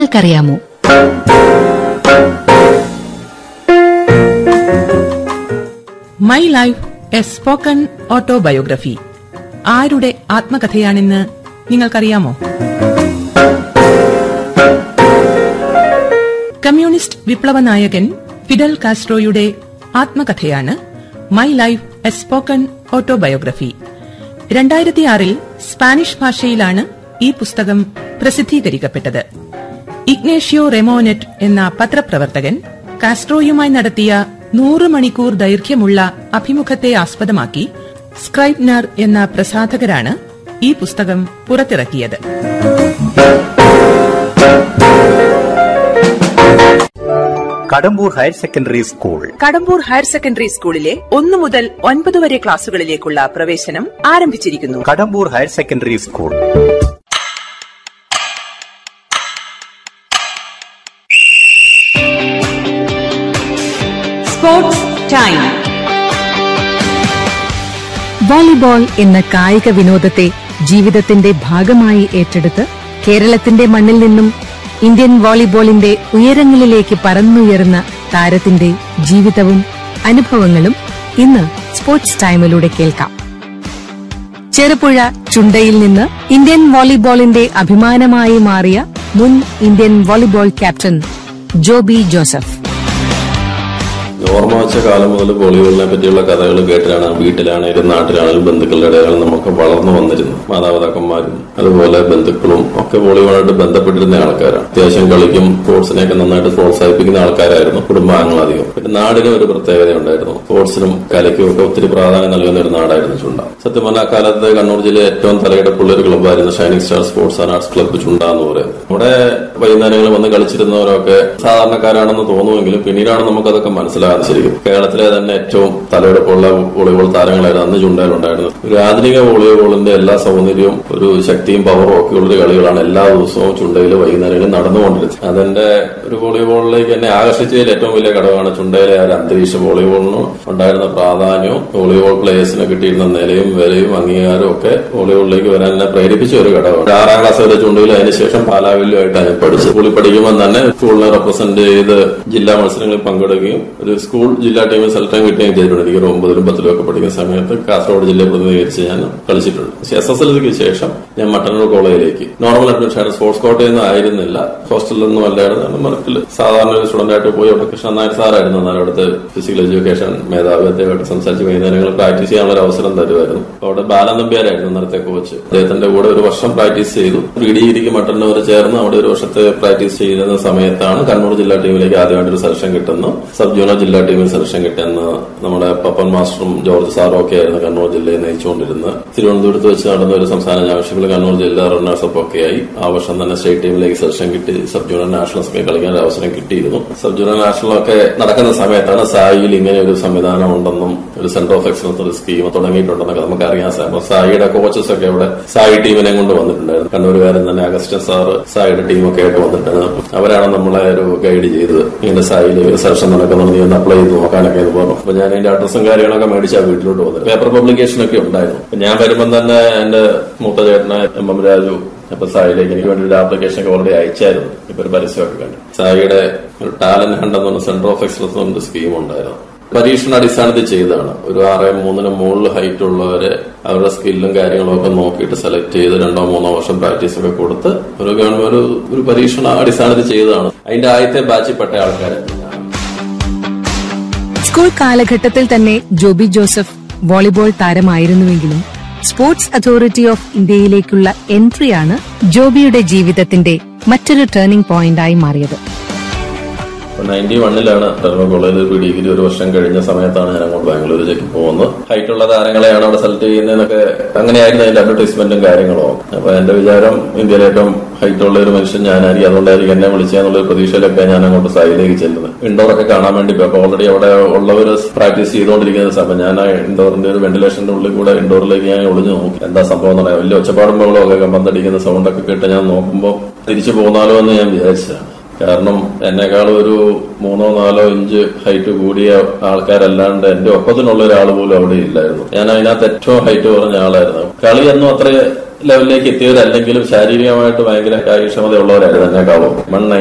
നിങ്ങൾക്കറിയാമോ my life a spoken autobiography ആരുടെ ആത്മകഥയാണെന്ന് നിങ്ങൾക്കറിയാമോ കമ്മ്യൂണിസ്റ്റ് വിപ്ലവ നായകൻ ഫിഡൽ കാസ്ട്രോയുടെ ആത്മകഥയാണ് my life a spoken autobiography രണ്ടായിരത്തിയാറിൽ സ്പാനിഷ് ഭാഷയിലാണ് ഈ പുസ്തകം പ്രസിദ്ധീകരിക്കപ്പെട്ടത് ഇഗ്നേഷ്യോ റെമോനെറ്റ് എന്ന പത്രപ്രവർത്തകൻ കാസ്ട്രോയുമായി നടത്തിയ നൂറ് മണിക്കൂർ ദൈർഘ്യമുള്ള അഭിമുഖത്തെ ആസ്പദമാക്കി സ്ക്രൈബ്നർ എന്ന പ്രസാധകരാണ് ഈ പുസ്തകം പുറത്തിറക്കിയത് Kadambur higher secondary school Kadambur higher secondary സ്കൂളിലെ ഒന്നു മുതൽ ഒൻപത് വരെ ക്ലാസുകളിലേക്കുള്ള പ്രവേശനം ആരംഭിച്ചിരിക്കുന്നു Kadambur higher secondary school sports time volleyball എന്ന കായിക വിനോദത്തെ ജീവിതത്തിന്റെ ഭാഗമായി ഏറ്റെടുത്ത് കേരളത്തിന്റെ മണ്ണിൽ നിന്നും ഇന്ത്യൻ വോളിബോളിന്റെ ഉയരങ്ങളിലേക്ക് പറന്നുയർന്ന താരത്തിന്റെ ജീവിതവും അനുഭവങ്ങളും ഇന്ന് സ്പോർട്സ് ടൈമിലൂടെ കേൾക്കാം ചെറുപുഴ ചുണ്ടയിൽ നിന്ന് ഇന്ത്യൻ വോളിബോളിന്റെ അഭിമാനമായി മാറിയ മുൻ Indian volleyball captain Joby Joseph ഓർമ്മ വെച്ച കാലം മുതൽ വോളിബോളിനെ പറ്റിയുള്ള കഥകൾ കേട്ടിട്ടാണ് വീട്ടിലാണെങ്കിലും നാട്ടിലാണെങ്കിലും ബന്ധുക്കളുടെ ഇടയിലും നമുക്ക് വളർന്നു വന്നിരുന്നു മാതാപിതാക്കന്മാരും അതുപോലെ ബന്ധുക്കളും ഒക്കെ വോളിബോളായിട്ട് ബന്ധപ്പെട്ടിരുന്ന ആൾക്കാരാണ് അത്യാവശ്യം കളിക്കും സ്പോർട്സിനെയൊക്കെ നന്നായിട്ട് പ്രോത്സാഹിപ്പിക്കുന്ന ആൾക്കാരായിരുന്നു കുടുംബാംഗങ്ങൾ അധികം പിന്നെ നാടിനും ഒരു പ്രത്യേകത ഉണ്ടായിരുന്നു സ്പോർട്സിനും കലയ്ക്കും ഒക്കെ ഒത്തിരി പ്രാധാന്യം നൽകുന്ന ഒരു നാടായിരുന്നു ചുണ്ട സത്യം പറഞ്ഞ അക്കാലത്ത് കണ്ണൂർ ജില്ലയിലെ ഏറ്റവും തലയെടുപ്പുള്ള ഒരു ക്ലബ്ബായിരുന്നു shining star sports and arts club Chunda എന്ന് പറയുന്നത് അവിടെ വൈകുന്നേരങ്ങളിൽ വന്ന് കളിച്ചിരുന്നവരൊക്കെ സാധാരണക്കാരാണെന്ന് തോന്നുമെങ്കിലും പിന്നീടാണ് നമുക്കതൊക്കെ മനസ്സിലാകാൻ ശരിക്കും കേരളത്തിലെ തന്നെ ഏറ്റവും തലയെടുപ്പുള്ള വോളിബോൾ താരങ്ങളായിരുന്നു അന്ന് ചുണ്ടയിലുണ്ടായിരുന്നത് ഒരു ആധുനിക വോളിബോളിന്റെ എല്ലാ സൗന്ദര്യവും ഒരു ശക്തിയും പവറും ഒക്കെ ഉള്ളൊരു കളികളാണ് എല്ലാ ദിവസവും ചുണ്ടയിൽ വൈകുന്നേരങ്ങളിൽ നടന്നുകൊണ്ടിരുന്നത് അതെന്റെ ഒരു വോളിബോളിലേക്ക് എന്നെ ആകർഷിച്ചതിൽ ഏറ്റവും വലിയ ഘടകമാണ് ചുണ്ടയിലെ ആ ഒരു അന്തരീക്ഷ വോളിബോളിന് ഉണ്ടായിരുന്ന പ്രാധാന്യവും വോളിബോൾ പ്ലേയേഴ്സിന് കിട്ടിയിരുന്ന നിലയും വിലയും അംഗീകാരവും ഒക്കെ വോളിബോളിലേക്ക് വരാൻ എന്നെ പ്രേരിപ്പിച്ച ഒരു ഘടകമാണ് ആറാം ക്ലാസ് വരെ ചുണ്ടയിൽ അതിനുശേഷം പാലാവില്ലുമായിട്ടാണ് ഞാൻ പഠിച്ചത് സ്കൂളിൽ പഠിക്കുമ്പോൾ തന്നെ സ്കൂളിനെ റെപ്രസെന്റ് ചെയ്ത് ജില്ലാ മത്സരങ്ങളിൽ പങ്കെടുക്കുകയും ഒരു സ്കൂൾ ജില്ലാ ടീമിൽ സെലക്ഷൻ കിട്ടുകയും ചെയ്തിട്ടുണ്ട് എനിക്ക് ഒരു ഒമ്പതിലും പത്തിലും ഒക്കെ പഠിക്കുന്ന സമയത്ത് കാസർഗോഡ് ജില്ലയെ പ്രതിനിധീകരിച്ച് ഞാൻ കളിച്ചിട്ടുണ്ട് എസ് എസ് എൽ സിക്ക് ശേഷം ഞാൻ മട്ടന്നൂർ കോളേജിലേക്ക് നോർമൽ അഡ്മിഷൻ ആയിരുന്നു സ്പോർട്സ് കോട്ടയിൽ നിന്ന് ആയിരുന്നില്ല ഹോസ്റ്റലിൽ നിന്നും അല്ലായിരുന്നു മറക്കിൽ സാധാരണ ഒരു സ്റ്റുഡന്റ് ആയിട്ട് പോയി അവിടെ കൃഷ്ണൻ നായർ സാറായിരുന്നു അന്നേരം അവിടുത്തെ ഫിസിക്കൽ എഡ്യൂക്കേഷൻ മേധാവി അദ്ദേഹമായിട്ട് സംസാരിച്ച് വൈകുന്നേരങ്ങൾ പ്രാക്ടീസ് ചെയ്യാനുള്ള ഒരു അവസരം തരുമായിരുന്നു അപ്പൊ അവിടെ ബാലൻ നമ്പ്യാരായിരുന്നു നേരത്തെ കോച്ച് അദ്ദേഹത്തിന്റെ കൂടെ ഒരു വർഷം പ്രാക്ടീസ് ചെയ്തു പി ഡിഗ്രിക്ക് മട്ടന്നൂർ ചേർന്ന് അവിടെ ഒരു വർഷത്തെ പ്രാക്ടീസ് ചെയ്യുന്ന സമയത്താണ് കണ്ണൂർ ജില്ലാ ടീമിലേക്ക് ആദ്യമായിട്ട് ഒരു സെലക്ഷൻ കിട്ടുന്നു സബ് ജൂനിയർ ജില്ലാ ടീമിൽ സെലക്ഷൻ കിട്ടുന്ന നമ്മുടെ പപ്പൻ മാസ്റ്ററും ജോർജ് സാറും ഒക്കെ ആയിരുന്നു കണ്ണൂർ ജില്ലയെ നയിച്ചുകൊണ്ടിരുന്നത് തിരുവനന്തപുരത്ത് വെച്ച് നടന്ന ഒരു സംസ്ഥാന ചാമ്പ്യൻഷിപ്പിൽ കണ്ണൂർ ജില്ലാ റണ്ണേഴ്സ് അപ്പ് ഒക്കെ ആയി ആ വർഷം തന്നെ സ്റ്റേറ്റ് ടീമിലേക്ക് സെലക്ഷൻ കിട്ടി സബ് ജൂനിയർ നാഷണൽസ് ഒക്കെ കളിക്കാൻ ഒരു അവസരം കിട്ടിയിരുന്നു സബ് ജൂനിയർ നാഷണൽ ഒക്കെ നടക്കുന്ന സമയത്താണ് സായിയിൽ ഇങ്ങനെ ഒരു സംവിധാനം ഉണ്ടെന്നും ഒരു സെന്റർ ഓഫ് എക്സലൻസ് ഒരു സ്കീം തുടങ്ങിയിട്ടുണ്ടെന്നൊക്കെ നമുക്ക് അറിയാൻ സാധിക്കും അപ്പൊ സായിയുടെ കോച്ചസ് ഒക്കെ അവിടെ സായി ടീമിനെ കൊണ്ട് വന്നിട്ടുണ്ടായിരുന്നു കണ്ണൂരുകാരൻ തന്നെ അഗസ്റ്റൻ സാറ് സായിയുടെ ടീമൊക്കെ ആയിട്ട് വന്നിട്ടാണ് അവരാണ് നമ്മളെ ഒരു ഗൈഡ് ചെയ്തത് ഇങ്ങനെ സായിൽ ഒരു സെലക്ഷൻ നടക്കുന്നുണ്ട് നീ ഒന്ന് അപ്ലൈ ചെയ്ത് നോക്കാനൊക്കെ എന്ന് പറഞ്ഞു അപ്പൊ ഞാൻ അതിന്റെ അഡ്രസ്സും കാര്യങ്ങളൊക്കെ മേടിച്ചാ വീട്ടിലോട്ട് വന്നത് പേപ്പർ പബ്ലിക്കേഷൻ ഒക്കെ ഉണ്ടായിരുന്നു അപ്പൊ ഞാൻ വരുമ്പോൾ തന്നെ എന്റെ മൂത്ത ചേട്ടന് എം എം രാജു അപ്പൊ സായിലേക്ക് എനിക്ക് വേണ്ടി ഒരു ആപ്ലിക്കേഷൻ ഒക്കെ ഓൾറെഡി അയച്ചായിരുന്നു ഇപ്പൊ ഒരു പരസ്യമൊക്കെ കണ്ടു സായിയുടെ ഒരു ടാലന്റ് ഹണ്ട് എന്ന് പറഞ്ഞ സെന്റർ ഓഫ് എക്സലൻസ് എന്നൊരു സ്കീം ഉണ്ടായിരുന്നു പരീക്ഷണ അടിസ്ഥാനത്തിൽ ചെയ്തതാണ് ഒരു ആറ് മൂന്നിന് മുകളിൽ ഹൈറ്റ് ഉള്ളവരെ അവരുടെ സ്കില്ലും കാര്യങ്ങളും ഒക്കെ നോക്കിയിട്ട് സെലക്ട് ചെയ്ത് രണ്ടോ മൂന്നോ വർഷം പ്രാക്ടീസ് ഒക്കെ കൊടുത്ത് ഒരു ഗവൺമെന്റ് ഒരു ഒരു പരീക്ഷണ അടിസ്ഥാനത്തിൽ ചെയ്തതാണ് അതിന്റെ ആദ്യത്തെ ബാച്ചിൽ പെട്ട ആൾക്കാരെ സ്കൂൾ കാലഘട്ടത്തിൽ തന്നെ ജോബി ജോസഫ് വോളിബോൾ താരമായിരുന്നുവെങ്കിലും സ്പോർട്സ് അതോറിറ്റി ഓഫ് ഇന്ത്യയിലേക്കുള്ള എൻട്രിയാണ് ജോബിയുടെ ജീവിതത്തിന്റെ മറ്റൊരു ടേണിംഗ് പോയിന്റായി മാറിയത് നയൻറ്റി വണ്ണിലാണ് ടെർമ കോളേജിൽ പി ഡിഗ്രി ഒരു വർഷം കഴിഞ്ഞ സമയത്താണ് ഞാൻ അങ്ങോട്ട് ബാംഗ്ലൂരിലേക്ക് പോകുന്നത് ഹൈറ്റ് ഉള്ള താരങ്ങളെയാണ് അവിടെ സെലക്ട് ചെയ്യുന്നതെന്നൊക്കെ അങ്ങനെയായിരുന്നു അതിന്റെ അഡ്വർടൈസ്മെന്റും കാര്യങ്ങളും അപ്പൊ എന്റെ വിചാരം ഇന്ത്യയിലെ ഏറ്റവും ഹൈറ്റ് ഉള്ള ഒരു മനുഷ്യൻ ഞാനായിരിക്കും അതുകൊണ്ടായിരിക്കും എന്നെ വിളിച്ചെന്നുള്ള ഒരു പ്രതീക്ഷയിലൊക്കെ ഞാൻ അങ്ങോട്ട് സൈഡിലേക്ക് ചെല്ലുന്നത് ഇൻഡോർ ഒക്കെ കാണാൻ വേണ്ടി പോയി അപ്പൊ ഓൾറെഡി അവിടെ ഉള്ളവർ പ്രാക്ടീസ് ചെയ്തുകൊണ്ടിരിക്കുന്ന സമയം ഞാൻ ആ ഇൻഡോറിന്റെ ഒരു വെന്റിലേഷന്റെ ഉള്ളിൽ കൂടെ ഇൻഡോറിലേക്ക് ഞാൻ ഒളിഞ്ഞു നോക്കി എന്താ സംഭവം എന്ന് പറയാം വലിയ ഒച്ചപ്പാടും ബഹളവും ഒക്കെ കമ്പന്തടിക്കുന്ന സൗണ്ടൊക്കെ കേട്ട് ഞാൻ നോക്കുമ്പോൾ തിരിച്ചു പോന്നാലോ എന്ന് ഞാൻ വിചാരിച്ചതാണ് കാരണം എന്നെക്കാളും ഒരു മൂന്നോ നാലോ ഇഞ്ച് ഹൈറ്റ് കൂടിയ ആൾക്കാരല്ലാണ്ട് എന്റെ ഒപ്പത്തിനുള്ള ഒരാൾ പോലും അവിടെ ഇല്ലായിരുന്നു ഞാൻ അതിനകത്ത് ഏറ്റവും ഹൈറ്റ് കുറഞ്ഞ ആളായിരുന്നു കളിയൊന്നും അത്ര ലെവലിലേക്ക് എത്തിയവരല്ലെങ്കിലും ശാരീരികമായിട്ട് ഭയങ്കര കാര്യക്ഷമതയുള്ളവരായിരുന്നു എന്നെക്കാളും വൺ